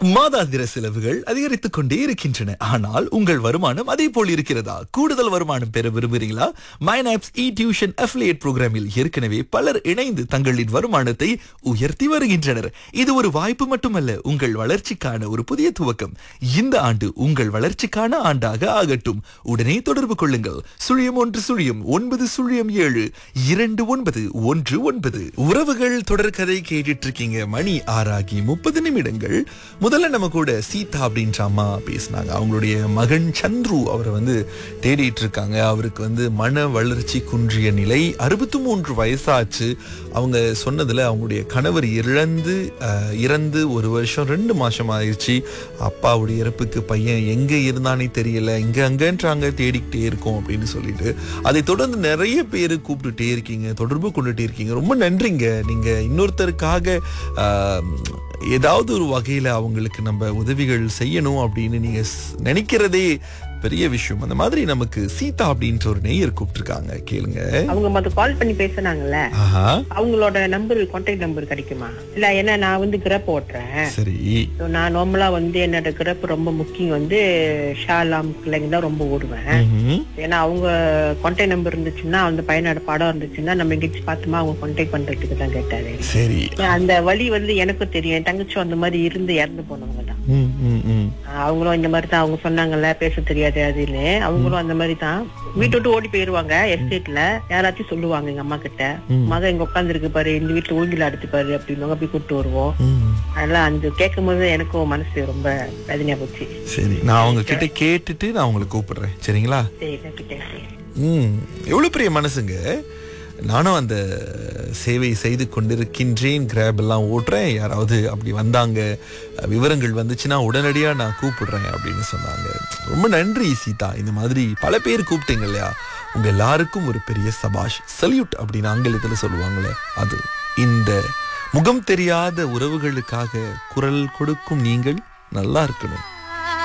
மாதாந்திர செலவுகள் அதிகரித்துக் கொண்டே இருக்கின்றன ஆனால் உங்கள் வருமானம் அதே போல் இருக்கிறதா கூடுதல் வருமானம் பெற விரும்புகிறீங்களா மைனாப்ஸ் இ டியூஷன் அஃபிலியேட் புரோகிராமில் ஏற்கனவே பலர் இணைந்து தங்களின் வருமானத்தை உயர்த்தி வருகின்றனர் இது ஒரு வாய்ப்பு மட்டுமல்ல உங்கள் வளர்ச்சிக்கான ஒரு புதிய துவக்கம் இந்த ஆண்டு உங்கள் வளர்ச்சிக்கான ஆண்டாக ஆகட்டும் உடனே தொடர்பு கொள்ளுங்கள் சுழியம் ஒன்று சுழியம் ஒன்பது சுழியம் ஏழு இரண்டு ஒன்பது ஒன்று ஒன்பது உறவுகள் தொடர்கதை கேட்டுட்டு இருக்கீங்க மணி ஆறாகி முப்பது நிமிடங்கள் முதல்ல நம்ம கூட சீதா அப்படின்ற அம்மா பேசினாங்க அவங்களுடைய மகன் சந்துரு அவரை வந்து தேடிட்டு இருக்காங்க அவருக்கு வந்து மன வளர்ச்சி குன்றிய நிலை அறுபத்தி மூன்று வயசாச்சு அவங்க சொன்னதுல அவங்களுடைய கணவர் இழந்து அஹ், இறந்து ஒரு வருஷம் ரெண்டு மாசம் ஆயிடுச்சு அப்பாவுடைய இறப்புக்கு பையன் எங்க இருந்தானே தெரியல இங்க அங்கன்றாங்க தேடிக்கிட்டே இருக்கோம் அப்படின்னு சொல்லிட்டு அதை தொடர்ந்து நிறைய பேர் கூப்பிட்டுட்டே இருக்கீங்க தொடர்பு கொண்டுட்டே இருக்கீங்க ரொம்ப நன்றிங்க நீங்க இன்னொருத்தருக்காக ஆஹ், ஏதாவது ஒரு வகையில அவங்களுக்கு நம்ம உதவிகள் செய்யணும் அப்படின்னு நீங்க ஸ்- நினைக்கிறதே பெரிய விஷயம் அந்த மாதிரி நமக்கு சீதா அப்படின்ற ஒரு நெய்யர் கூப்பிட்டுருக்காங்க கேளுங்க அவங்க மத்த கால் பண்ணி பேசுனாங்கல்ல ஆஹா அவங்களோட நம்பர் கான்டாக்ட் நம்பர் கிடைக்குமா இல்ல ஏன்னா நான் வந்து கிரப் ஓட்டுறேன் சரி So, நான் நார்மலா வந்து என்னோட கிரப் ரொம்ப முக்கியம் வந்து ஷாலாம் பிள்ளைங்க தான் ரொம்ப ஓடுவேன் ம்ஹும். ஏன்னா அவங்க கான்டாக்ட் நம்பர் இருந்துச்சுன்னா அந்த பையனோட படம் இருந்துச்சுன்னா நம்ம எங்கேயாச்சும் பார்த்தோமா அவங்க கான்டாக்ட் பண்றதுக்கு தான் கேட்டாரு சரி அந்த வழி வந்து எனக்கும் தெரியும் என் தங்கச்சும் அந்த மாதிரி இருந்து இறந்து போனவங்க தான் ம், ம், ம். அவங்களும் இந்த மாதிரி தான் அவங்க சொன்னாங்கல்ல பேச தெரியாது அதுன்னு அவங்களும் அந்த மாதிரி தான் வீட்டு விட்டு ஓடி போயிருவாங்க எஸ்டேட்ல யாராச்சும் சொல்லுவாங்க எங்க அம்மா கிட்ட ம். மகன் இங்க உட்கார்ந்து இருக்கு பாரு இந்த வீட்டுல ஊங்கில அடுத்து பாரு அப்படின்னு போய் கூப்பிட்டு வருவோம் ம். அதெல்லாம் அந்த கேட்கும் போது எனக்கும் மனசு ரொம்ப வேதனையா போச்சு சரி நான் அவங்க கிட்ட கேட்டுட்டு நான் உங்களை கூப்பிடுறேன் சரிங்களா சரி நான் கிட்ட சரி. ம் எவ்வளவு பெரிய மனசுங்க நானும் அந்த சேவை செய்து கொண்டிருக்கின்றேன் கிராப் எல்லாம் ஓட்டுறேன் யாராவது அப்படி வந்தாங்க அஹ், விவரங்கள் வந்துச்சுன்னா உடனடியா நான் கூப்பிடுறேன் அப்படின்னு சொன்னாங்க ரொம்ப நன்றி சீதா இந்த மாதிரி பல பேர் கூப்பிட்டீங்க இல்லையா உங்க எல்லாருக்கும் ஒரு பெரிய சபாஷ் சல்யூட் அப்படின்னு ஆங்கிலத்துல சொல்லுவாங்களே அது இந்த முகம் தெரியாத உறவுகளுக்காக குரல் கொடுக்கும் நீங்கள் நல்லா இருக்கணும்